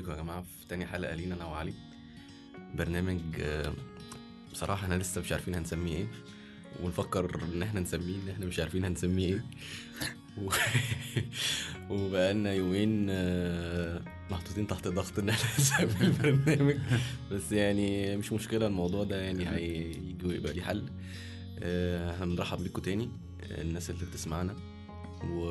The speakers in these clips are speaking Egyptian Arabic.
بيكم يا جماعة في تاني حلقة لينا أنا وعلي برنامج آه، بصراحة احنا لسه مش عارفين هنسميه ايه ونفكر ان احنا نسميه ان احنا مش عارفين هنسميه ايه و... وبقالنا يومين آه، محطوطين تحت ضغط ان احنا نسمي البرنامج بس يعني مش مشكلة الموضوع ده يعني هيجي ويبقى ليه حل آه، هنرحب بيكم تاني آه، الناس اللي بتسمعنا و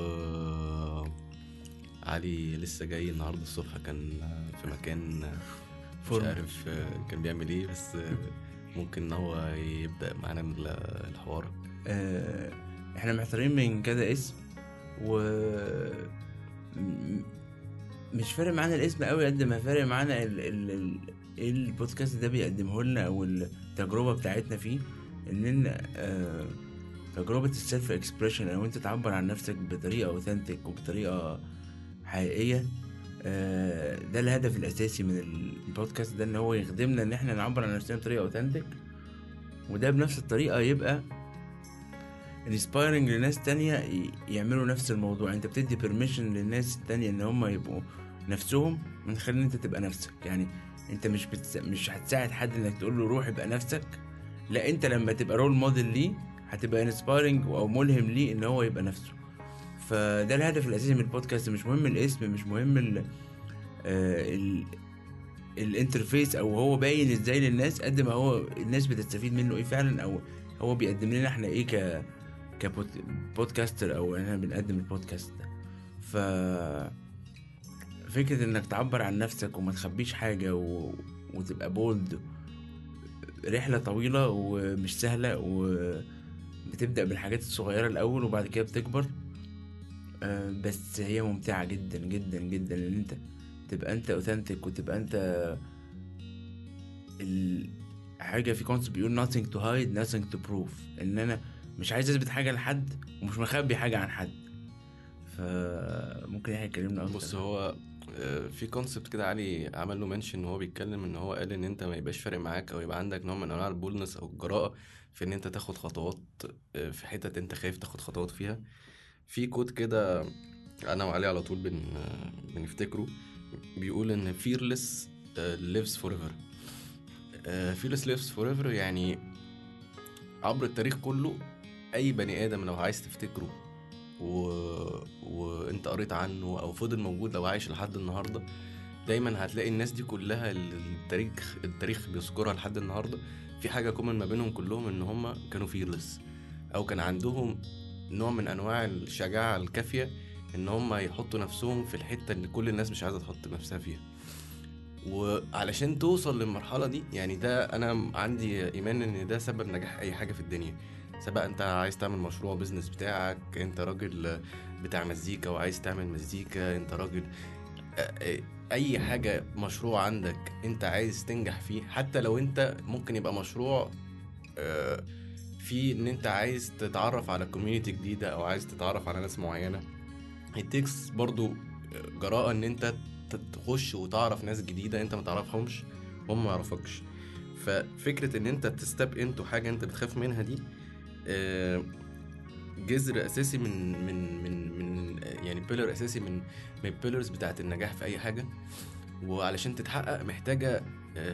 علي لسه جاي النهارده الصبح كان في مكان مش فرن. عارف كان بيعمل ايه بس ممكن ان هو يبدا معانا من الحوار آه، احنا محتارين من كذا اسم و م- مش فارق معانا الاسم قوي قد ما فارق معانا ال... ال... ال... ايه البودكاست ده بيقدمه لنا او التجربه بتاعتنا فيه اننا آه تجربه السيلف اكسبريشن او انت تعبر عن نفسك بطريقه اوثنتيك وبطريقه حقيقيه آه ده الهدف الاساسي من البودكاست ده ان هو يخدمنا ان احنا نعبر عن نفسنا بطريقه اوثنتيك وده بنفس الطريقه يبقى انسبايرنج لناس تانية ي- يعملوا نفس الموضوع انت بتدي بيرميشن للناس التانية ان هم يبقوا نفسهم من خلال ان انت تبقى نفسك يعني انت مش بتس... مش هتساعد حد انك تقول له روح ابقى نفسك لا انت لما تبقى رول موديل ليه هتبقى انسبايرنج او ملهم ليه ان هو يبقى نفسه فده الهدف الاساسي من البودكاست مش مهم الاسم مش مهم ال... آه ال... الانترفيس او هو باين ازاي للناس قد ما هو الناس بتستفيد منه ايه فعلا او هو بيقدم لنا احنا ايه ك كبودكاستر او احنا بنقدم البودكاست ده ف فكرة انك تعبر عن نفسك وما تخبيش حاجة و... وتبقى بولد رحلة طويلة ومش سهلة وبتبدأ بالحاجات الصغيرة الأول وبعد كده بتكبر آه، بس هي ممتعة جدا جدا جدا ان انت تبقى انت اوثنتك وتبقى انت ال... حاجة في كونسبت بيقول nothing to hide nothing to prove ان انا مش عايز اثبت حاجة لحد ومش مخبي حاجة عن حد فممكن احنا اتكلمنا اكتر بص هو آه، في كونسبت كده علي عمل له منشن وهو بيتكلم ان هو قال ان انت ما يبقاش فارق معاك او يبقى عندك نوع من انواع البولنس او الجراءه في ان انت تاخد خطوات آه، في حتت انت خايف تاخد خطوات فيها في كود كده انا وعلي على طول بن آه، بنفتكره بيقول ان fearless آه، lives forever آه، fearless lives forever يعني عبر التاريخ كله اي بني ادم لو عايز تفتكره و... وانت قريت عنه او فضل موجود لو عايش لحد النهارده دايما هتلاقي الناس دي كلها اللي التاريخ التاريخ بيذكرها لحد النهارده في حاجه كومن ما بينهم كلهم ان هم كانوا فيرلس او كان عندهم نوع من انواع الشجاعه الكافيه ان هم يحطوا نفسهم في الحته اللي كل الناس مش عايزه تحط نفسها فيها وعلشان توصل للمرحله دي يعني ده انا عندي ايمان ان ده سبب نجاح اي حاجه في الدنيا سواء انت عايز تعمل مشروع بيزنس بتاعك انت راجل بتاع مزيكا وعايز تعمل مزيكا انت راجل اي حاجه مشروع عندك انت عايز تنجح فيه حتى لو انت ممكن يبقى مشروع آه، في ان انت عايز تتعرف على كوميونتي جديده او عايز تتعرف على ناس معينه التكس برضو جراءة ان انت تخش وتعرف ناس جديدة انت ما تعرفهمش وهم ما يعرفكش ففكرة ان انت تستب انتو حاجة انت بتخاف منها دي آه، جذر اساسي من من من من يعني بيلر اساسي من من البيلرز بتاعت النجاح في اي حاجة وعلشان تتحقق محتاجة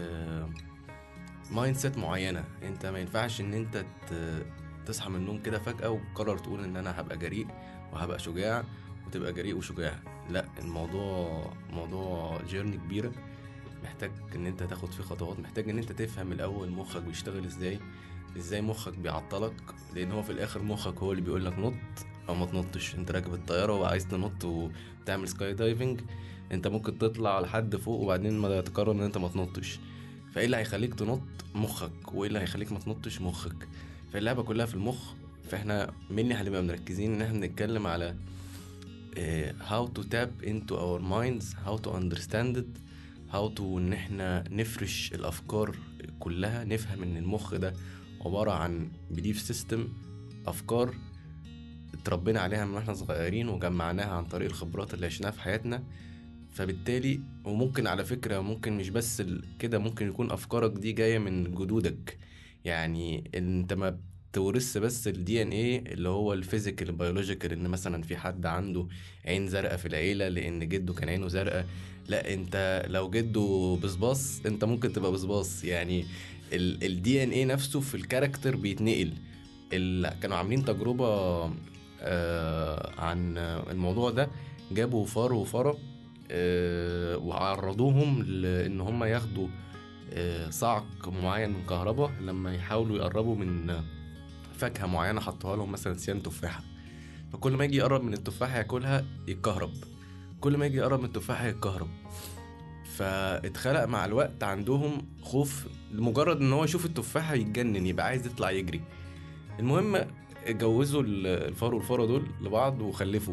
مايند سيت معينة انت ما ينفعش ان انت ت- تصحى من النوم كده فجأة وقرر تقول ان انا هبقى جريء وهبقى شجاع وتبقى جريء وشجاع لا الموضوع موضوع جيرني كبيرة محتاج ان انت تاخد فيه خطوات محتاج ان انت تفهم الاول مخك بيشتغل ازاي ازاي مخك بيعطلك لان هو في الاخر مخك هو اللي بيقول لك نط او ما تنطش انت راكب الطياره وعايز تنط وتعمل سكاي دايفنج انت ممكن تطلع لحد فوق وبعدين ما تقرر ان انت ما تنطش فايه اللي هيخليك تنط مخك وايه اللي هيخليك ما تنطش مخك فاللعبه كلها في المخ فاحنا مني هنبقى مركزين ان احنا نتكلم على آه، how to tap into our minds how to understand it how to ان احنا نفرش الافكار كلها نفهم ان المخ ده عبارة عن belief system افكار اتربينا عليها من واحنا صغيرين وجمعناها عن طريق الخبرات اللي عشناها في حياتنا فبالتالي وممكن على فكرة ممكن مش بس ال- كده ممكن يكون افكارك دي جاية من جدودك يعني انت ما تورث بس الدي ان ايه اللي هو الفيزيكال البيولوجيكال ان مثلا في حد عنده عين زرقاء في العيله لان جده كان عينه زرقاء لا انت لو جده بصباص انت ممكن تبقى بصباص يعني الدي ان ايه نفسه في الكاركتر بيتنقل ال- كانوا عاملين تجربه آه عن الموضوع ده جابوا فار وفاره آه وعرضوهم لان هم ياخدوا آه، صعق معين من كهرباء لما يحاولوا يقربوا من فاكهه معينه حطوها لهم مثلا سيان تفاحه فكل ما يجي يقرب من التفاحه ياكلها يتكهرب كل ما يجي يقرب من التفاحه يتكهرب فاتخلق مع الوقت عندهم خوف لمجرد ان هو يشوف التفاحه يتجنن يبقى عايز يطلع يجري المهم جوزوا ال- الفار والفاره دول لبعض وخلفوا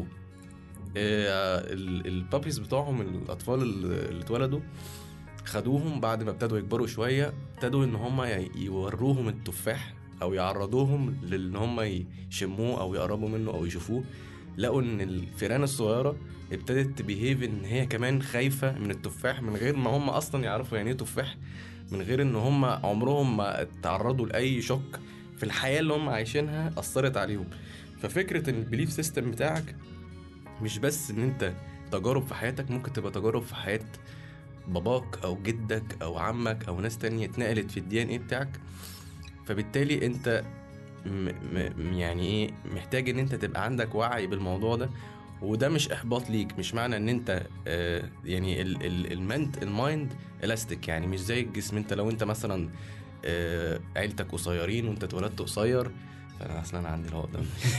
آه، ال- البابيز بتوعهم الاطفال اللي اللي اتولدوا خدوهم بعد ما ابتدوا يكبروا شويه ابتدوا ان هم يوروهم التفاح او يعرضوهم لان هم يشموه او يقربوا منه او يشوفوه لقوا ان الفئران الصغيره ابتدت تبيهيف ان هي كمان خايفه من التفاح من غير ما هم اصلا يعرفوا يعني ايه تفاح من غير ان هم عمرهم ما تعرضوا لاي شوك في الحياه اللي هم عايشينها اثرت عليهم ففكره ان البيليف سيستم بتاعك مش بس ان انت تجارب في حياتك ممكن تبقى تجارب في حياه باباك او جدك او عمك او ناس تانية اتنقلت في الدي ان ايه بتاعك فبالتالي انت م م يعني ايه محتاج ان انت تبقى عندك وعي بالموضوع ده وده مش احباط ليك مش معنى ان انت آه يعني ال- ال- المنت المايند الاستيك يعني مش زي الجسم انت لو انت مثلا آه عيلتك قصيرين وانت اتولدت قصير فانا اصلا انا عندي العقده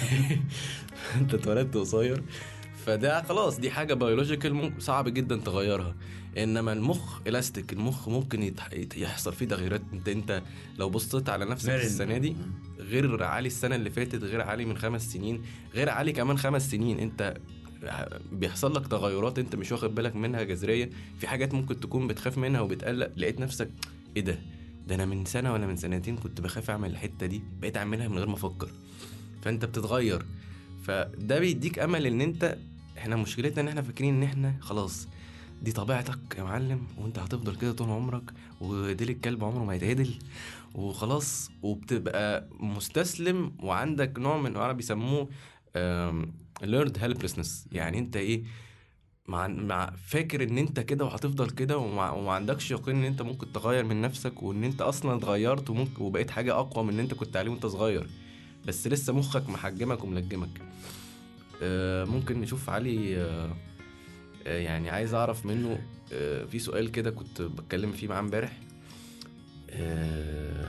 انت اتولدت قصير فده خلاص دي حاجه بيولوجيكال صعب جدا تغيرها انما المخ الاستيك المخ ممكن يتح... يت- يحصل فيه تغييرات انت انت لو بصيت على نفسك مرن. السنه دي غير علي السنه اللي فاتت غير علي من خمس سنين غير علي كمان خمس سنين انت بيحصل لك تغيرات انت مش واخد بالك منها جذريه في حاجات ممكن تكون بتخاف منها وبتقلق لقيت نفسك ايه ده ده انا من سنه ولا من سنتين كنت بخاف اعمل الحته دي بقيت اعملها من غير ما افكر فانت بتتغير فده بيديك امل ان انت احنا مشكلتنا ان احنا فاكرين ان احنا خلاص دي طبيعتك يا معلم وانت هتفضل كده طول عمرك وديل الكلب عمره ما يتعدل وخلاص وبتبقى مستسلم وعندك نوع من انواع بيسموه learned helplessness يعني انت ايه مع مع فاكر ان انت كده وهتفضل كده وما, وما عندكش يقين ان انت ممكن تغير من نفسك وان انت اصلا اتغيرت وممكن وبقيت حاجه اقوى من اللي انت كنت عليه وانت صغير بس لسه مخك محجمك وملجمك آه، ممكن نشوف علي آه، آه، يعني عايز اعرف منه آه، في سؤال كده كنت بتكلم فيه معاه امبارح آه،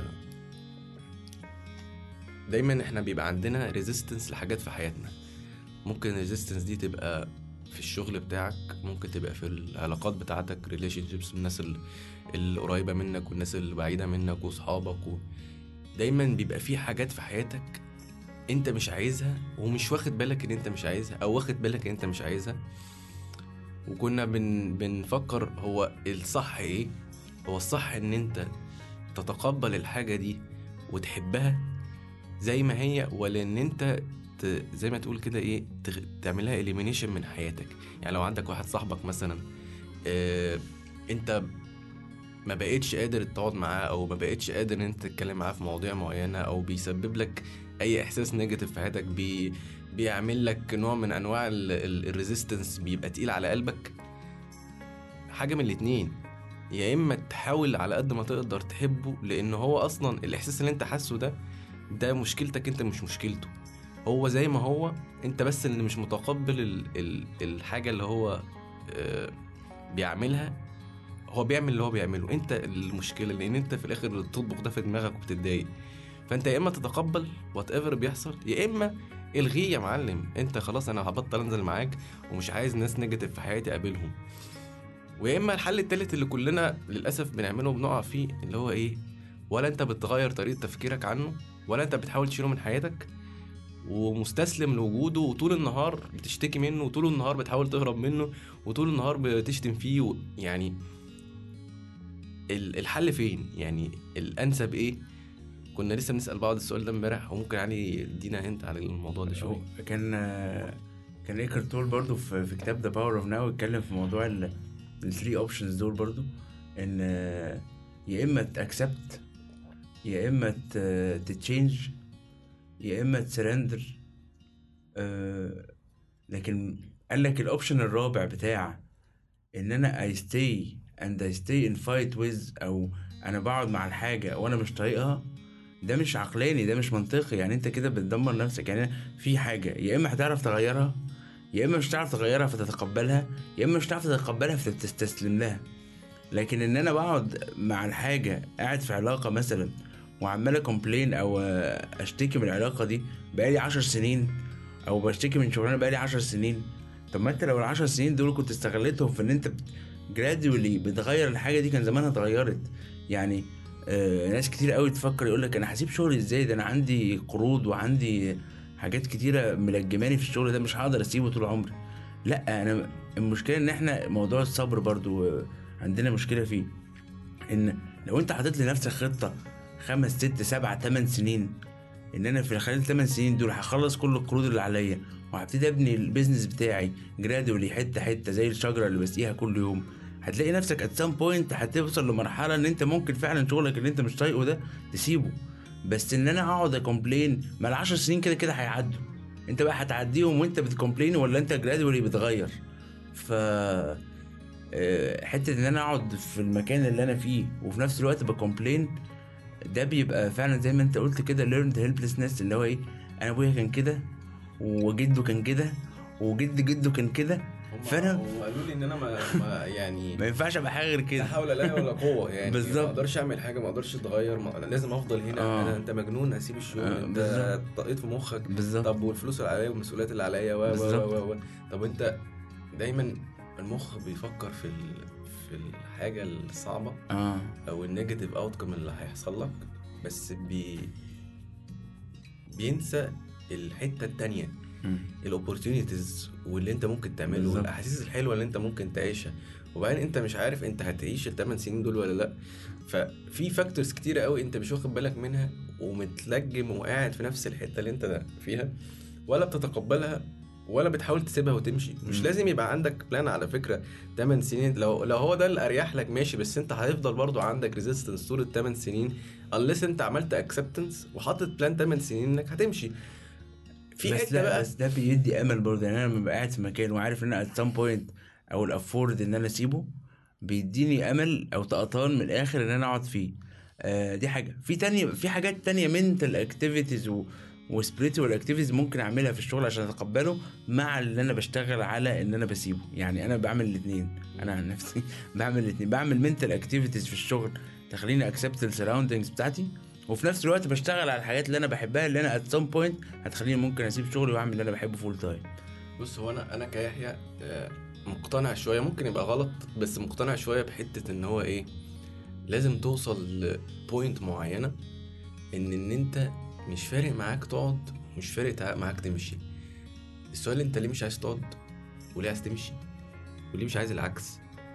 دايما احنا بيبقى عندنا ريزيستنس لحاجات في حياتنا ممكن الريزيستنس دي تبقى في الشغل بتاعك ممكن تبقى في العلاقات بتاعتك ريليشن شيبس الناس ال- القريبه منك والناس اللي بعيده منك واصحابك و... دايما بيبقى في حاجات في حياتك انت مش عايزها ومش واخد بالك ان انت مش عايزها او واخد بالك ان انت مش عايزها وكنا بن بنفكر هو الصح ايه هو الصح ان انت تتقبل الحاجه دي وتحبها زي ما هي ولا ان انت ت... زي ما تقول كده ايه تغ... تعملها اليمينيشن من حياتك يعني لو عندك واحد صاحبك مثلا اه... انت ما بقتش قادر تقعد معاه او ما بقتش قادر ان انت تتكلم معاه في مواضيع معينه او بيسبب لك اي احساس نيجاتيف في حياتك بي... بيعمل لك نوع من انواع الريزيستنس بيبقى تقيل على قلبك حاجه من الاتنين يا اما تحاول على قد ما تقدر تحبه لان هو اصلا الاحساس اللي انت حاسه ده ده مشكلتك انت مش مشكلته هو زي ما هو انت بس اللي مش متقبل ال... ال... الحاجه اللي هو آه، بيعملها هو بيعمل اللي هو بيعمله انت المشكله لان انت في الاخر اللي بتطبخ ده في دماغك وبتتضايق فانت يا اما تتقبل وات ايفر بيحصل يا اما الغيه يا معلم انت خلاص انا هبطل انزل معاك ومش عايز ناس نيجاتيف في حياتي اقابلهم ويا اما الحل التالت اللي كلنا للاسف بنعمله وبنقع فيه اللي هو ايه ولا انت بتغير طريقه تفكيرك عنه ولا انت بتحاول تشيله من حياتك ومستسلم لوجوده وطول النهار بتشتكي منه وطول النهار بتحاول تهرب منه وطول النهار بتشتم فيه و... يعني ال- الحل فين يعني الانسب ايه كنا لسه بنسال بعض السؤال ده امبارح وممكن علي يدينا هنت على الموضوع ده شويه هو كان كان ايكر تول برضو في, في كتاب ذا باور اوف ناو اتكلم في موضوع الثري اوبشنز دول برضو ان يا اما تاكسبت يا اما تتشينج يا اما تسرندر آه لكن قال لك الاوبشن الرابع بتاع ان انا I stay and I stay in fight with او انا بقعد مع الحاجه وانا مش طايقها ده مش عقلاني ده مش منطقي يعني انت كده بتدمر نفسك يعني في حاجه يا اما هتعرف تغيرها يا اما مش هتعرف تغيرها فتتقبلها يا اما مش هتعرف تتقبلها فتستسلم لها لكن ان انا بقعد مع الحاجه قاعد في علاقه مثلا وعمال كومبلين او اشتكي من العلاقه دي بقالي عشر سنين او بشتكي من شغلانه بقالي عشر سنين طب ما انت لو العشر سنين دول كنت استغلتهم في ان انت جرادولي بتغير الحاجه دي كان زمانها اتغيرت يعني آه ناس كتير قوي تفكر يقول لك انا هسيب شغلي ازاي ده انا عندي قروض وعندي حاجات كتيره ملجماني في الشغل ده مش هقدر اسيبه طول عمري لا انا المشكله ان احنا موضوع الصبر برضو آه، عندنا مشكله فيه ان لو انت حاطط لنفسك خطه خمس ست سبع تمن سنين ان انا في خلال الثمان سنين دول هخلص كل القروض اللي عليا وهبتدي ابني البيزنس بتاعي جرادولي حته حته زي الشجره اللي بسقيها كل يوم هتلاقي نفسك ات سام بوينت هتوصل لمرحله ان انت ممكن فعلا شغلك اللي انت مش طايقه ده تسيبه بس ان انا اقعد اكومبلين ما العشر سنين كده كده هيعدوا انت بقى هتعديهم وانت بتكومبلين ولا انت جرادولي بتغير ف آه، حته ان انا اقعد في المكان اللي انا فيه وفي نفس الوقت بكومبلين ده بيبقى فعلا زي ما انت قلت كده learned helplessness اللي هو ايه انا ابويا كان كده وجده كان كده وجد جده كان كده هم فأنا- هم قالوا لي ان انا ما, ما يعني ما ينفعش ابقى حاجه غير لا كده حول لا ولا قوه يعني بالظبط. ما اقدرش اعمل حاجه ما اقدرش اتغير ما... أنا لازم افضل هنا آه. أنا انت مجنون هسيب الشغل آه، انت بالظبط. طقيت في مخك بالظبط طب والفلوس اللي عليا والمسؤوليات اللي عليا و و بالظبط. و و طب انت دايما المخ بيفكر في ال... في الحاجه الصعبه اه او النيجاتيف اوتكم اللي هيحصل لك بس بي بينسى الحته التانية مم. الاوبورتيونيتيز واللي انت ممكن تعمله بالظبط. والاحاسيس الحلوه اللي انت ممكن تعيشها وبعدين انت مش عارف انت هتعيش الثمان سنين دول ولا لا ففي فاكتورز كتيره قوي انت مش واخد بالك منها ومتلجم وقاعد في نفس الحته اللي انت فيها ولا بتتقبلها ولا بتحاول تسيبها وتمشي مش مم. لازم يبقى عندك بلان على فكره 8 سنين لو لو هو ده اللي اريح لك ماشي بس انت هيفضل برضو عندك ريزيستنس طول الثمان سنين unless انت عملت اكسبتنس وحاطط بلان 8 سنين انك هتمشي في بس حته لا بقى بس ده بيدي امل برضه يعني انا لما ببقى قاعد في مكان وعارف ان انا ات سام بوينت او الافورد ان انا اسيبه بيديني امل او طقطان من الاخر ان انا اقعد فيه آه دي حاجه في تانية في حاجات تانية منتال اكتيفيتيز و وسبريتوال اكتيفيتيز ممكن اعملها في الشغل عشان اتقبله مع اللي انا بشتغل على ان انا بسيبه يعني انا بعمل الاثنين انا عن نفسي بعمل الاثنين بعمل منتال اكتيفيتيز في الشغل تخليني اكسبت السراوندنجز بتاعتي وفي نفس الوقت بشتغل على الحاجات اللي انا بحبها اللي انا ات سام بوينت هتخليني ممكن اسيب شغلي واعمل اللي انا بحبه فول تايم بص هو انا انا كيحيى آه، مقتنع شويه ممكن يبقى غلط بس مقتنع شويه بحته ان هو ايه لازم توصل لبوينت معينه ان ان انت مش فارق معاك تقعد مش فارق تع- معاك تمشي السؤال انت ليه مش عايز تقعد وليه عايز تمشي وليه مش عايز العكس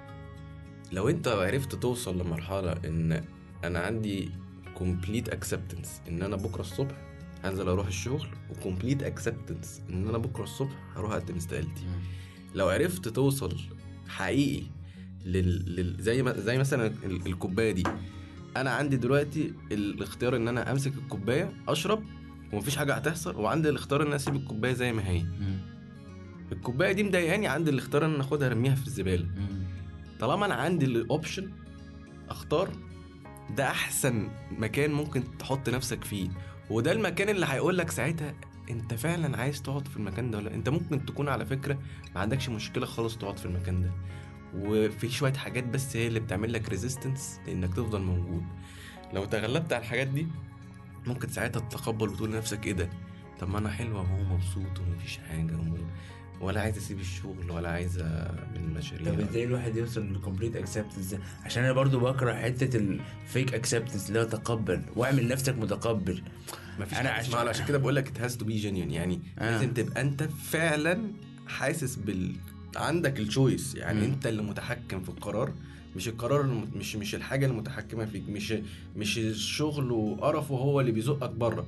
لو انت عرفت توصل لمرحله ان انا عندي complete acceptance ان انا بكره الصبح هنزل اروح الشغل وكومبليت اكسبتنس ان انا بكره الصبح هروح اقدم استقالتي لو عرفت توصل حقيقي لل... لل... زي ما زي مثلا ال- الكوبايه دي انا عندي دلوقتي الاختيار ان انا امسك الكوبايه اشرب ومفيش حاجه هتحصل وعندي الاختيار ان انا اسيب الكوبايه زي ما هي الكوبايه دي مضايقاني عندي الاختيار ان انا اخدها ارميها في الزباله طالما انا عندي الاوبشن اختار ده احسن مكان ممكن تحط نفسك فيه وده المكان اللي هيقول لك ساعتها انت فعلا عايز تقعد في المكان ده ولا لأ؟ انت ممكن تكون على فكره ما عندكش مشكله خالص تقعد في المكان ده وفي شويه حاجات بس هي اللي بتعمل لك ريزيستنس لانك تفضل موجود لو تغلبت على الحاجات دي ممكن ساعتها تتقبل وتقول لنفسك ايه ده طب ما انا حلوه وهو مبسوط ومفيش حاجه وم- ولا عايز اسيب الشغل ولا عايز من مشاريع طب ازاي الواحد يوصل للكومبليت اكسبتنس عشان انا برضو بكره حته الفيك اكسبتنس اللي هو تقبل واعمل نفسك متقبل مفيش أنا حاجه عشان- اسمها عشان كده بقول لك it has to be genuine يعني آه. لازم تبقى انت فعلا حاسس بال عندك الشويس يعني مم. انت اللي متحكم في القرار مش القرار الم... مش مش الحاجه المتحكمه فيك مش مش الشغل وقرفه هو اللي بيزقك بره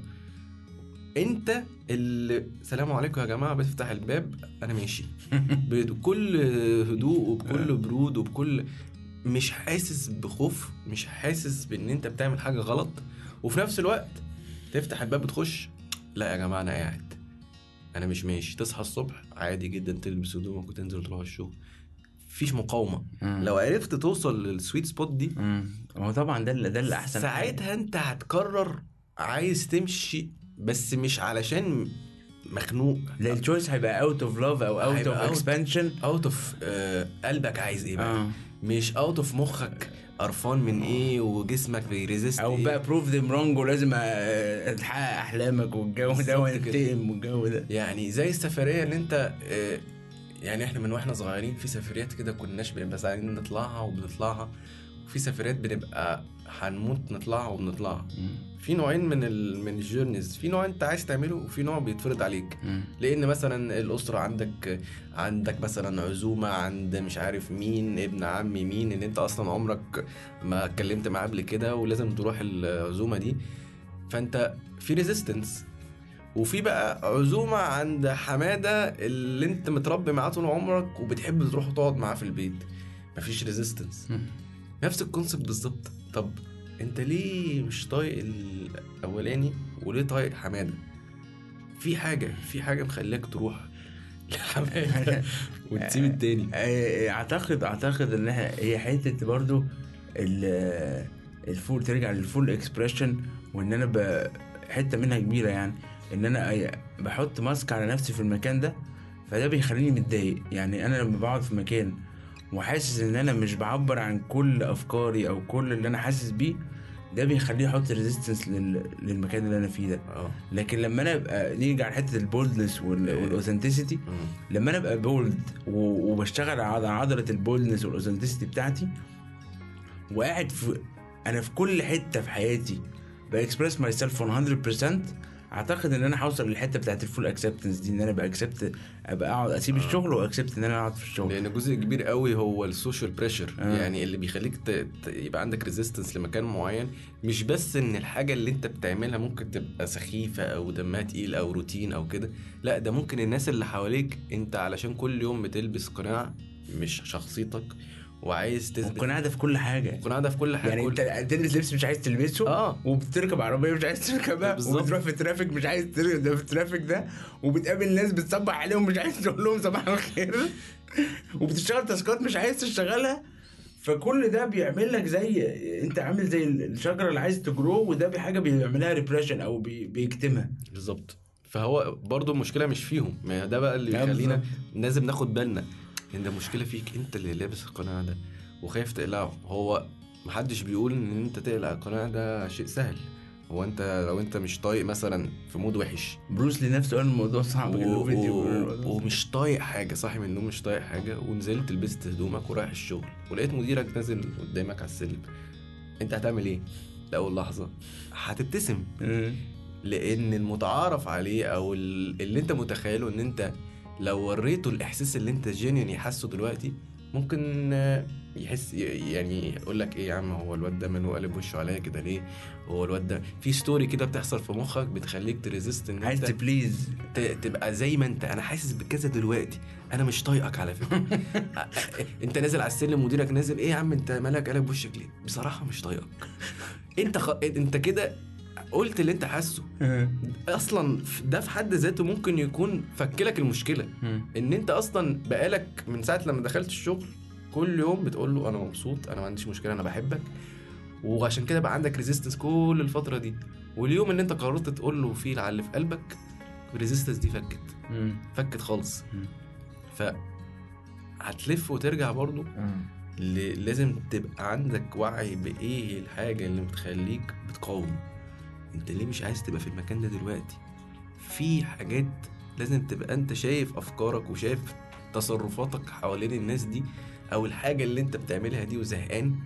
انت اللي سلام عليكم يا جماعه بتفتح الباب انا ماشي بكل هدوء وبكل برود وبكل مش حاسس بخوف مش حاسس بان انت بتعمل حاجه غلط وفي نفس الوقت تفتح الباب بتخش لا يا جماعه انا قاعد انا مش ماشي تصحى الصبح عادي جدا تلبس هدومك وتنزل تروح الشغل مفيش مقاومه مم. لو عرفت توصل للسويت سبوت دي مم. هو طبعا ده اللي ده اللي احسن حاجة. ساعتها انت هتقرر عايز تمشي بس مش علشان مخنوق لا التشويس هيبقى اوت اوف لاف او اوت اوف هيبقى out. اكسبانشن اوت اوف قلبك عايز ايه بقى اه مش اوت اوف مخك قرفان من ايه وجسمك بيريزيست او إيه. بقى بروف ذيم رونج ولازم آه، تحقق احلامك والجو ده بالظبط وانتقم والجو ده يعني زي السفريه اللي انت آه، يعني احنا من واحنا صغيرين في سفريات كده كناش بنبقى سعيدين نطلعها وبنطلعها وفي سفريات بنبقى هنموت نطلعها وبنطلعها في نوعين من ال... من الجيرنيز في نوع انت عايز تعمله وفي نوع بيتفرض عليك مم. لان مثلا الاسره عندك عندك مثلا عزومه عند مش عارف مين ابن عمي مين اللي انت اصلا عمرك ما اتكلمت معاه قبل كده ولازم تروح العزومه دي فانت في ريزيستنس وفي بقى عزومه عند حماده اللي انت متربي معاه طول عمرك وبتحب تروح تقعد معاه في البيت مفيش ريزيستنس مم. نفس الكونسيبت بالظبط طب انت ليه مش طايق الاولاني وليه طايق حماده في حاجه في حاجه مخليك تروح لحماده وتسيب التاني آه، اعتقد اعتقد ان إحنا- هي حته برضو ال- الفول ترجع للفول اكسبريشن وان انا ب- حته منها كبيره يعني ان انا أي- بحط ماسك على نفسي في المكان ده فده بيخليني متضايق يعني انا لما بقعد في مكان وحاسس ان انا مش بعبر عن كل افكاري او كل اللي انا حاسس بيه ده بيخليه يحط ريزيستنس للمكان اللي انا فيه ده اه لكن لما انا ابقى نيجي على حته البولدنس والاوثنتسيتي مم. لما انا ابقى بولد و- وبشتغل على عضله البولدنس والاوثنتسيتي بتاعتي وقاعد في انا في كل حته في حياتي باكسبرس ماي سيلف 100% اعتقد ان انا هوصل للحته بتاعت الفول اكسبتنس دي ان انا ابقى اكسبت ابقى اقعد اسيب الشغل واكسبت ان انا اقعد في الشغل لان جزء كبير قوي هو السوشيال بريشر آه. يعني اللي بيخليك ت... ت... يبقى عندك ريزيستنس لمكان معين مش بس ان الحاجه اللي انت بتعملها ممكن تبقى سخيفه او دمها تقيل او روتين او كده لا ده ممكن الناس اللي حواليك انت علشان كل يوم بتلبس قناع مش شخصيتك وعايز تثبت ممكن قاعده في كل حاجه تكون قاعده في كل حاجه يعني كل... انت تلبس لبس مش عايز تلبسه اه وبتركب عربيه مش عايز تركبها بالظبط. وبتروح في الترافيك مش عايز تركب في الترافيك ده وبتقابل ناس بتصبح عليهم مش عايز تقول لهم صباح الخير وبتشتغل تاسكات مش عايز تشتغلها فكل ده بيعمل لك زي انت عامل زي الشجره اللي عايز تجرو وده بحاجه بيعملها ريبريشن او بي... بيكتمها بالظبط فهو برضو المشكله مش فيهم ما ده بقى اللي لا بيخلينا بالظبط. لازم ناخد بالنا ان ده مشكله فيك انت اللي لابس القناع ده وخايف تقلعه هو محدش بيقول ان انت تقلع القناع ده شيء سهل هو انت لو انت مش طايق مثلا في مود وحش بروس لي نفسه قال الموضوع صعب و... له فيديو و... ومش طايق حاجه صاحي من النوم مش طايق حاجه ونزلت لبست هدومك ورايح الشغل ولقيت مديرك نازل قدامك على السلم انت هتعمل ايه لاول لحظه هتبتسم مم. لان المتعارف عليه او ال- اللي انت متخيله ان انت لو وريته الاحساس اللي انت جينيوني حاسه دلوقتي ممكن آه، يحس ي- يعني يقول لك ايه يا عم هو الواد ده ماله قلب وشه عليا كده ليه هو الواد ده في ستوري كده بتحصل في مخك بتخليك تريزيست ان عايز انت تبليز ت- تبقى زي ما انت انا حاسس بكذا دلوقتي انا مش طايقك على فكره انت نازل على السلم مديرك نازل ايه يا عم انت مالك قلب وشك ليه بصراحه مش طايقك انت خ... انت كده قلت اللي انت حاسه اصلا ده في حد ذاته ممكن يكون فكلك المشكله ان انت اصلا بقالك من ساعه لما دخلت الشغل كل يوم بتقول له انا مبسوط انا ما عنديش مشكله انا بحبك وعشان كده بقى عندك ريزيستنس كل الفتره دي واليوم اللي انت قررت تقول له فيه على اللي في قلبك الريزيستنس دي فكت فكت خالص مم. ف هتلف وترجع برضو ل- لازم تبقى عندك وعي بايه الحاجه اللي بتخليك بتقاوم انت ليه مش عايز تبقى في المكان ده دلوقتي في حاجات لازم تبقى انت شايف افكارك وشايف تصرفاتك حوالين الناس دي او الحاجه اللي انت بتعملها دي وزهقان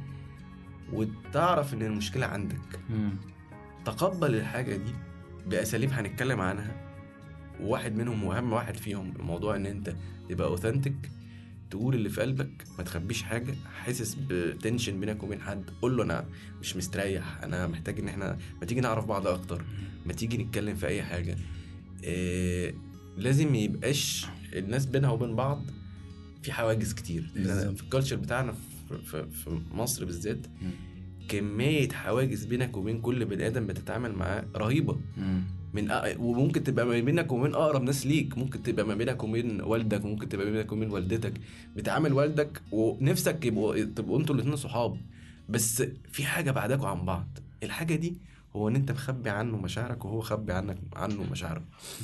وتعرف ان المشكله عندك تقبل الحاجه دي باساليب هنتكلم عنها وواحد منهم واهم واحد فيهم الموضوع ان انت تبقى اوثنتك تقول اللي في قلبك ما تخبيش حاجه حاسس بتنشن بينك وبين حد قول له انا مش مستريح انا محتاج ان احنا ما تيجي نعرف بعض اكتر ما تيجي نتكلم في اي حاجه إيه لازم يبقاش الناس بينها وبين بعض في حواجز كتير إحنا بالظبط. في الكالتشر بتاعنا في, في, في مصر بالذات مم. كميه حواجز بينك وبين كل بني ادم بتتعامل معاه رهيبه من أ... وممكن تبقى ما بينك وبين اقرب ناس ليك ممكن تبقى ما بينك وبين والدك وممكن تبقى ما بينك وبين والدتك بتعامل والدك ونفسك يبقوا تبقوا انتوا الاثنين صحاب بس في حاجه بعدكوا عن بعض الحاجه دي هو ان انت مخبي عنه مشاعرك وهو خبي عنك عنه مشاعره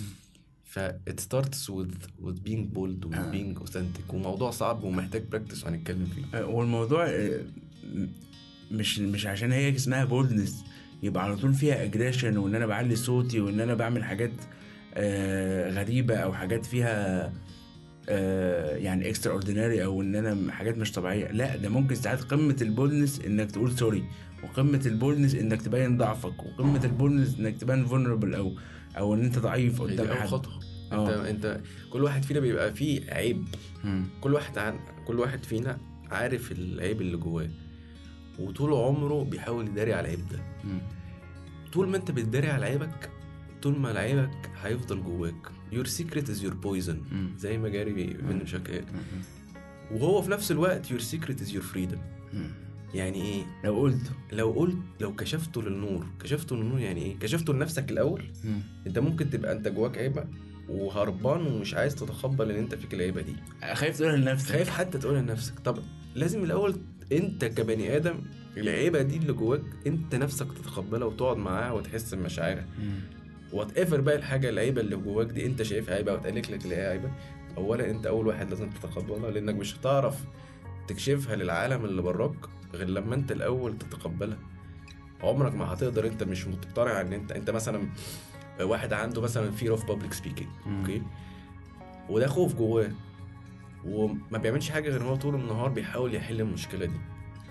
ف it starts with with being bold with آه. being authentic وموضوع صعب ومحتاج براكتس وهنتكلم فيه آه، والموضوع آه، م- مش مش عشان هي اسمها بولدنس يبقى على طول فيها اجريشن وان انا بعلي صوتي وان انا بعمل حاجات آه، غريبه او حاجات فيها آه، يعني اكسترا اورديناري او ان انا حاجات مش طبيعيه لا ده ممكن ساعات قمه البولدنس انك تقول سوري وقمه البولدنس انك تبين ضعفك وقمه البولدنس انك تبان فولنربل او او ان انت ضعيف هي دي قدام اول حد خطوه انت اه انت كل واحد فينا بيبقى فيه عيب مم. كل واحد عن كل واحد فينا عارف العيب اللي جواه وطول عمره بيحاول يداري على العيب ده مم. طول ما انت بتداري على عيبك طول ما عيبك هيفضل جواك your secret is your poison مم. زي ما جاري بن مم. شك قال مم. وهو في نفس الوقت your secret is your freedom مم. يعني ايه لو قلت لو قلت لو كشفته للنور كشفته للنور يعني ايه كشفته لنفسك الاول مم. انت ممكن تبقى انت جواك عيبه وهربان ومش عايز تتقبل ان انت فيك العيبه دي خايف تقولها لنفسك خايف حتى تقولها لنفسك طب لازم الاول انت كبني ادم العيبه دي اللي جواك انت نفسك تتقبلها وتقعد معاها وتحس بمشاعرها مم. وات ايفر بقى الحاجه العيبه اللي جواك دي انت شايفها عيبه واتقالك لك اللي هي عيبه اولا انت اول واحد لازم تتقبلها لانك مش هتعرف تكشفها للعالم اللي براك غير لما انت الاول تتقبلها عمرك ما هتقدر انت مش مقتنع ان انت انت مثلا واحد عنده مثلا fear اوف بابليك سبيكينج مم. اوكي وده خوف جواه وما بيعملش حاجه غير ان هو طول النهار بيحاول يحل المشكله دي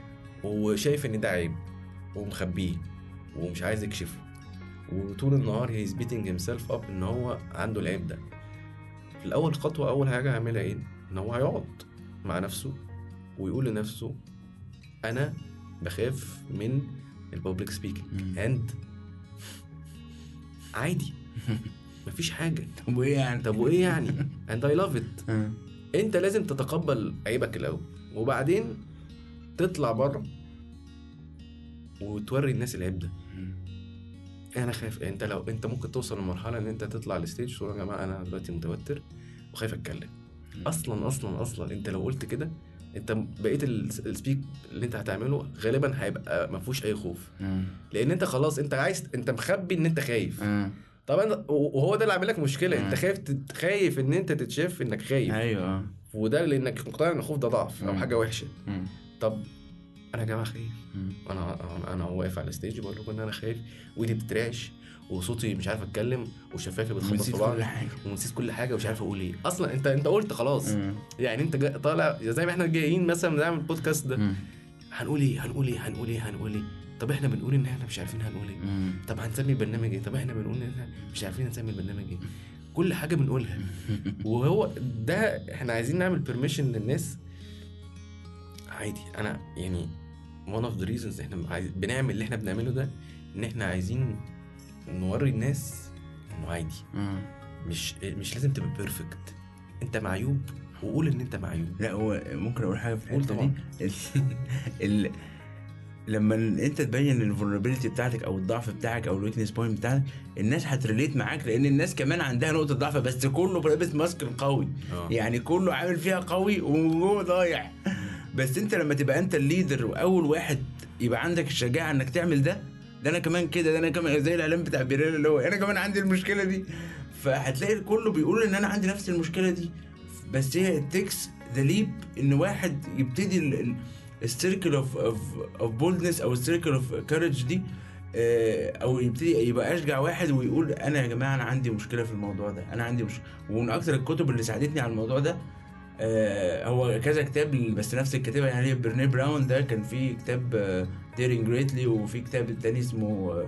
وشايف ان ده عيب ومخبيه ومش عايز يكشفه وطول النهار هيز بيتنج هيم سيلف اب ان هو عنده العيب ده في الاول خطوه اول حاجه هيعملها ايه ان هو هيقعد مع نفسه ويقول لنفسه انا بخاف من البابليك سبيكينج مم. اند عادي مفيش حاجه طب وايه يعني طب وايه يعني اند اي لاف ات آه. انت لازم تتقبل عيبك الاول وبعدين تطلع بره وتوري الناس العيب ده مم. انا خايف انت لو انت ممكن توصل لمرحله ان انت تطلع الستيج تقول يا جماعه انا دلوقتي متوتر وخايف اتكلم اصلا اصلا اصلا انت لو قلت كده انت بقيت ال- السبيك اللي انت هتعمله غالبا هيبقى ما فيهوش اي خوف مم. لان انت خلاص انت عايز انت مخبي ان انت خايف آه. طبعا وهو ده اللي عامل لك مشكله انت مم. خايف تت- خايف ان انت تتشاف انك خايف ايوه اه وده لانك مقتنع ان الخوف ده ضعف او مم. حاجه وحشه مم. طب انا يا جماعه خايف مم. انا انا انا واقف على الستيج بقول لكم ان انا خايف وايدي بتترعش وصوتي مش عارف اتكلم وشفايفي بتخبط نسيت في بعض كل حاجه ونسيت كل حاجه ومش عارف اقول ايه اصلا انت انت قلت خلاص مم. يعني انت جا- طالع زي ما احنا جايين مثلا نعمل البودكاست ده مم. هنقول ايه هنقول ايه هنقول ايه هنقول ايه طب احنا بنقول ان احنا مش عارفين هنقول ايه مم. طب هنسمي البرنامج ايه طب احنا بنقول ان احنا مش عارفين نسمي البرنامج ايه كل حاجه بنقولها وهو ده احنا عايزين نعمل بيرميشن للناس عادي انا يعني one of the reasons احنا عايز بنعمل اللي احنا بنعمله ده ان احنا عايزين نوري الناس انه عادي مم. مش مش لازم تبقى بيرفكت انت معيوب وقول ان انت معيوب لا هو ممكن اقول حاجه في قول الحته دي ال... ال... لما انت تبين الفولنربيلتي بتاعتك او الضعف بتاعك او الويكنس بوينت بتاعتك الناس هتريليت معاك لان الناس كمان عندها نقطه ضعف بس كله لابس ماسك القوي اه يعني كله عامل فيها قوي وجوه ضايع بس انت لما تبقى انت الليدر واول واحد يبقى عندك الشجاعه انك تعمل ده ده انا كمان كده ده انا كمان زي الاعلان بتاع بيريل اللي هو انا كمان عندي المشكله دي فهتلاقي كله بيقول ان انا عندي نفس المشكله دي بس هي تكس ذا ليب ان واحد يبتدي السيركل اوف اوف اوف بولدنس او السيركل اوف كارج دي آه، او يبتدي يبقى اشجع واحد ويقول انا يا جماعه انا عندي مشكله في الموضوع ده انا عندي مشكله ومن اكثر الكتب اللي ساعدتني على الموضوع ده آه، هو كذا كتاب بس نفس الكاتبه يعني برني براون ده كان في كتاب ديرينج جريتلي وفي كتاب التاني اسمه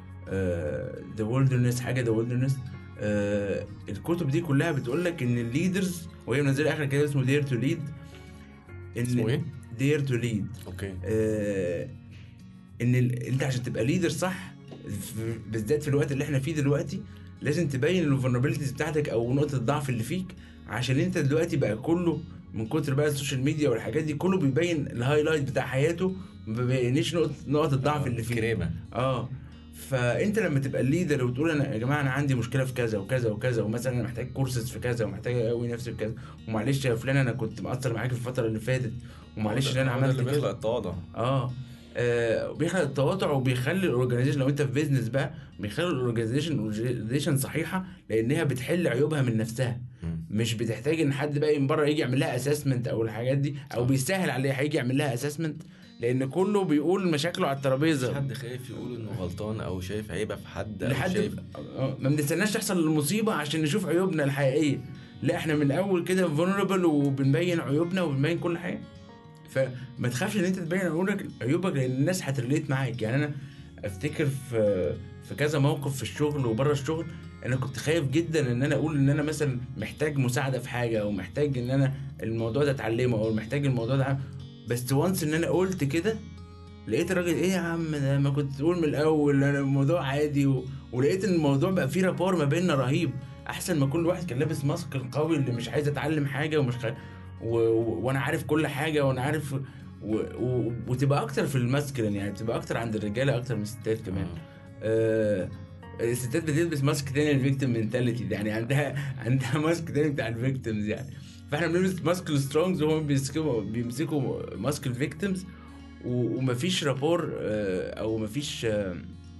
ذا ويلدرنس حاجه ذا ويلدرنس الكتب دي كلها بتقول لك ان الليدرز وهي منزله اخر كتاب اسمه دير تو ليد اسمه ايه؟ دير تو ليد اوكي آه، ان ال... انت عشان تبقى ليدر صح في- بالذات في الوقت اللي احنا فيه دلوقتي لازم تبين الفولنربيلتيز بتاعتك او نقطه الضعف اللي فيك عشان انت دلوقتي بقى كله من كتر بقى السوشيال ميديا والحاجات دي كله بيبين الهايلايت بتاع حياته ما بيبينش نقطه نقط الضعف اللي فيه كريمه اه فانت لما تبقى الليدر وتقول انا يا جماعه انا عندي مشكله في كذا وكذا وكذا ومثلا انا محتاج كورسز في كذا ومحتاج اقوي نفسي في كذا ومعلش يا فلان انا كنت مقصر معاك في الفتره اللي فاتت ومعلش ان انا هو ده عملت اللي كذا بيخلق التواضع اه آه، بيخلق التواضع وبيخلي الاورجنايزيشن لو انت في بيزنس بقى بيخلي الاورجنايزيشن اورجنايزيشن صحيحه لانها بتحل عيوبها من نفسها مم. مش بتحتاج ان حد بقى من بره يجي يعمل لها اسسمنت او الحاجات دي او صح. بيسهل عليها هيجي يعمل لها اسسمنت لان كله بيقول مشاكله على مش الترابيزه حد خايف يقول انه غلطان او شايف عيبه في حد او لحد شايف آه، ما بنستناش تحصل المصيبه عشان نشوف عيوبنا الحقيقيه لا احنا من الاول كده فولنربل وبنبين عيوبنا وبنبين كل حاجه فما تخافش ان انت تبين عيوبك عيوبك لان الناس هتريليت معاك يعني انا افتكر في في كذا موقف في الشغل وبره الشغل انا كنت خايف جدا ان انا اقول ان انا مثلا محتاج مساعده في حاجه او محتاج ان انا الموضوع ده اتعلمه او محتاج الموضوع ده بس وانس ان انا قلت كده لقيت الراجل ايه يا عم ده ما كنت تقول من الاول انا الموضوع عادي و... ولقيت ان الموضوع بقى فيه رابور ما بيننا رهيب احسن ما كل واحد كان لابس ماسك القوي اللي مش عايز اتعلم حاجه ومش خ... و... و... وانا عارف كل حاجه وانا عارف و... و... وتبقى اكتر في الماسكلين يعني تبقى اكتر عند الرجاله اكتر من الستات كمان آه... الستات بتلبس ماسك تاني الفيكتيم منتاليتي يعني عندها عندها ماسك تاني بتاع الفيكتيمز يعني فاحنا بنلبس ماسك السترونجز وهم بيمسكوا بيمسكوا ماسك الفيكتيمز و- ومفيش رابور آه، او مفيش آه،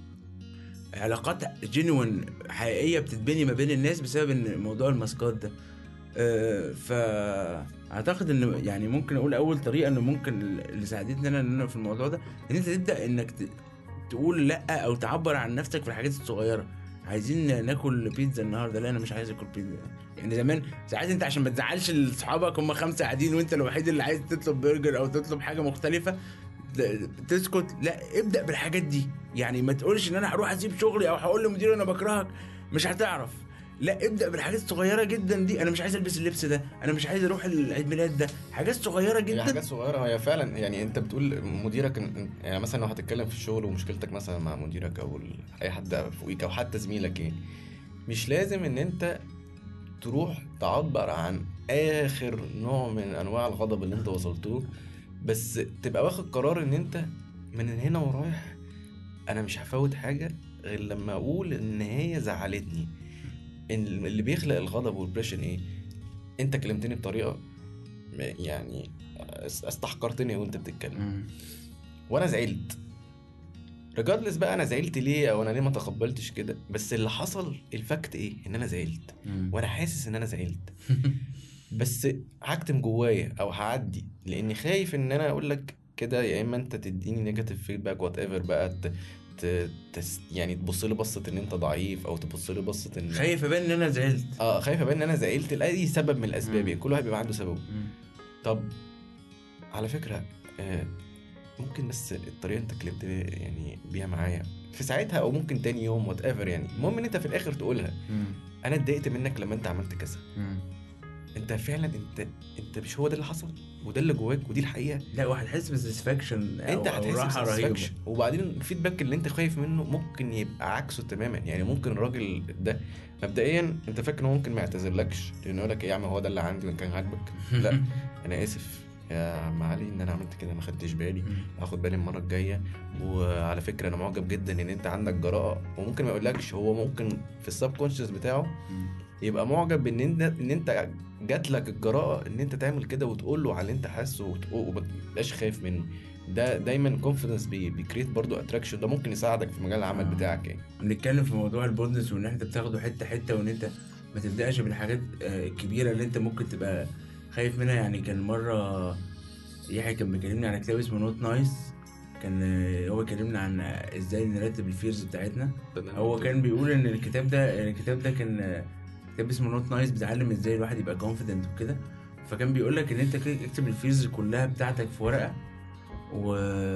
علاقات جينوين حقيقيه بتتبني ما بين الناس بسبب ان موضوع الماسكات ده آه، فاعتقد ان يعني ممكن اقول اول طريقه ان ممكن اللي ساعدتني انا ان انا في الموضوع ده ان انت تبدا انك ت- تقول لا او تعبر عن نفسك في الحاجات الصغيره عايزين ناكل بيتزا النهارده لا انا مش عايز اكل بيتزا يعني زمان ساعات انت عشان ما تزعلش اصحابك هم خمسه قاعدين وانت الوحيد اللي عايز تطلب برجر او تطلب حاجه مختلفه ت- تسكت لا ابدا بالحاجات دي يعني ما تقولش ان انا هروح اسيب شغلي او هقول لمديري انا بكرهك مش هتعرف لا ابدا بالحاجات الصغيره جدا دي انا مش عايز البس اللبس ده انا مش عايز اروح العيد ميلاد ده حاجات صغيره هي جدا حاجات صغيرة هي فعلا يعني انت بتقول مديرك إن- يعني مثلا لو هتتكلم في الشغل ومشكلتك مثلا مع مديرك او ال- اي حد فوقيك او حتى زميلك يعني مش لازم ان انت تروح تعبر عن اخر نوع من انواع الغضب اللي انت وصلته بس تبقى واخد قرار ان انت من هنا ورايح انا مش هفوت حاجة غير لما اقول ان هي زعلتني إن اللي بيخلق الغضب والبريشن ايه انت كلمتني بطريقة م- يعني اس- استحقرتني وانت بتتكلم مم. وانا زعلت ريجاردلس بقى انا زعلت ليه او انا ليه ما تقبلتش كده بس اللي حصل الفاكت ايه ان انا زعلت مم. وانا حاسس ان انا زعلت بس هكتم جوايا او هعدي لاني خايف ان انا اقول لك كده يا اما انت تديني نيجاتيف فيدباك وات ايفر بقى ت... ت... تس... يعني تبص لي بصه ان انت ضعيف او تبص لي بصه ان خايف ابان ان انا زعلت اه خايف ابان ان انا زعلت لاي سبب من الاسباب مم. يعني كل واحد بيبقى عنده سببه مم. طب على فكرة آه، ممكن بس الطريقة انت اتكلمت يعني بيها معايا في ساعتها او ممكن تاني يوم وات ايفر يعني المهم ان انت في الاخر تقولها مم. انا اتضايقت منك لما انت عملت كذا مم. انت فعلا انت انت مش هو ده اللي حصل وده اللي جواك ودي الحقيقة لا وهتحس بساتسفاكشن انت او راحه هتحس رهيبه بساتسفاكشن وبعدين الفيدباك اللي انت خايف منه ممكن يبقى عكسه تماما يعني ممكن الراجل ده مبدئيا انت فاكر انه ممكن ما يعتذرلكش لانه يقول لك ايه يا عم هو ده اللي عندي وكان عاجبك لا انا اسف يا عم علي ان انا عملت كده ما خدتش بالي مم. هاخد بالي المره الجايه وعلى فكره انا معجب جدا ان انت عندك جراءه وممكن ما يقولكش هو ممكن في السب كونشس بتاعه مم. يبقى معجب بان انت ان انت جات لك الجراءه ان انت تعمل كده وتقول له على اللي انت حاسه وتقول- وما تبقاش خايف منه ده دايما كونفيدنس بيكريت برضو اتراكشن ده ممكن يساعدك في مجال العمل آه. بتاعك يعني بنتكلم في موضوع البوزنس وان انت بتاخده حته حته وان انت ما تبداش بالحاجات آه، الكبيره اللي انت ممكن تبقى خايف منها يعني كان مره يحيى كان بيكلمني عن كتاب اسمه نوت نايس كان آه، هو كلمنا عن آه، ازاي نرتب الفيرز بتاعتنا هو كان بيقول ان الكتاب ده الكتاب ده كان آه، كتاب اسمه نوت نايس بيتعلم ازاي الواحد يبقى كونفيدنت وكده فكان بيقول لك ان انت كده اكتب الفيرز كلها بتاعتك في ورقه و...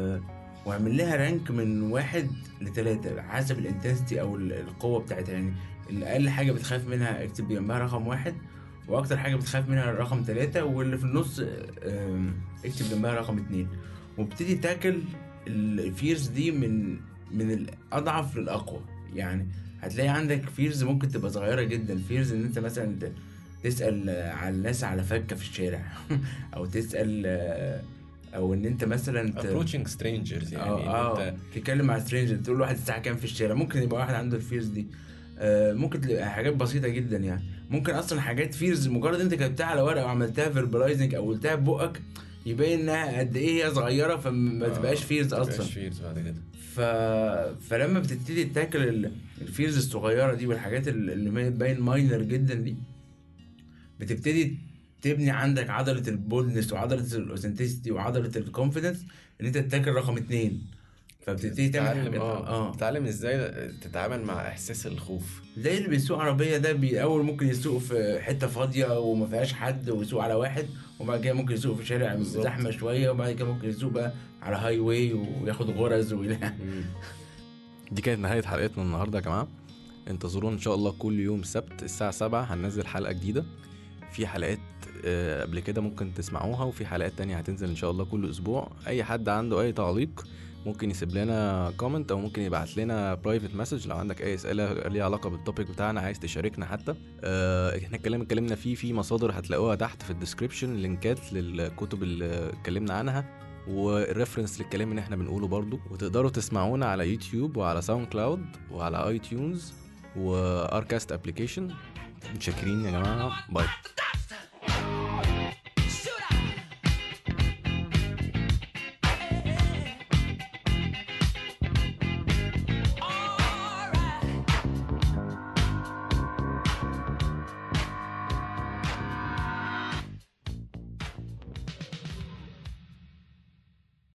واعمل لها رانك من واحد لتلاتة حسب الانتنسيتي او ال- القوه بتاعتها يعني الاقل حاجه بتخاف منها اكتب جنبها رقم واحد واكتر حاجه بتخاف منها رقم تلاتة واللي في النص آم، اكتب جنبها رقم اتنين وابتدي تاكل الفيرز دي من من الاضعف للاقوى يعني هتلاقي عندك فيرز ممكن تبقى صغيره جدا فيرز ان انت مثلا ت- تسال على الناس على فكه في الشارع او تسال آه، او ان انت مثلا ت... ابروتشنج سترينجرز يعني اه إن اه انت تتكلم مع سترينجر تقول له واحد الساعه كام في الشارع ممكن يبقى واحد عنده الفيرز دي آه ممكن تبقى حاجات بسيطه جدا يعني ممكن اصلا حاجات فيرز مجرد انت كتبتها على ورقه وعملتها فيربلايزنج او قلتها ببقك يبين انها قد ايه هي صغيره فما تبقاش فيرز ما اصلا تبقاش فيرز بعد كده ف... فلما بتبتدي تاكل ال- الفيرز الصغيره دي والحاجات ال- اللي هي باين ماينر جدا دي بتبتدي تبني عندك عضله البولنس وعضله الاوثنتسيتي وعضله الكونفيدنس ان انت تاكل رقم اتنين فبتبتدي تعمل تتعلم حاجات اه اه تتعلم ازاي تتعامل مع احساس الخوف زي اللي بيسوق عربيه ده بي اول ممكن يسوق في حته فاضيه وما فيهاش حد ويسوق على واحد وبعد كده ممكن يسوق في شارع بالظبط. زحمه شويه وبعد كده ممكن يسوق بقى على هاي واي وياخد غرز ويلا دي كانت نهاية حلقتنا النهاردة يا جماعة انتظرونا ان شاء الله كل يوم سبت الساعة سبعة هننزل حلقة جديدة في حلقات آه، قبل كده ممكن تسمعوها وفي حلقات تانية هتنزل ان شاء الله كل اسبوع اي حد عنده اي تعليق ممكن يسيب لنا كومنت او ممكن يبعت لنا برايفت مسج لو عندك اي اسئله ليها علاقه بالتوبيك بتاعنا عايز تشاركنا حتى آه، احنا الكلام اتكلمنا فيه في مصادر هتلاقوها تحت في الديسكريبشن لينكات للكتب اللي اتكلمنا عنها والريفرنس للكلام اللي احنا بنقوله برضو وتقدروا تسمعونا على يوتيوب وعلى ساوند كلاود وعلى اي تيونز واركاست ابلكيشن متشكرين يا جماعه باي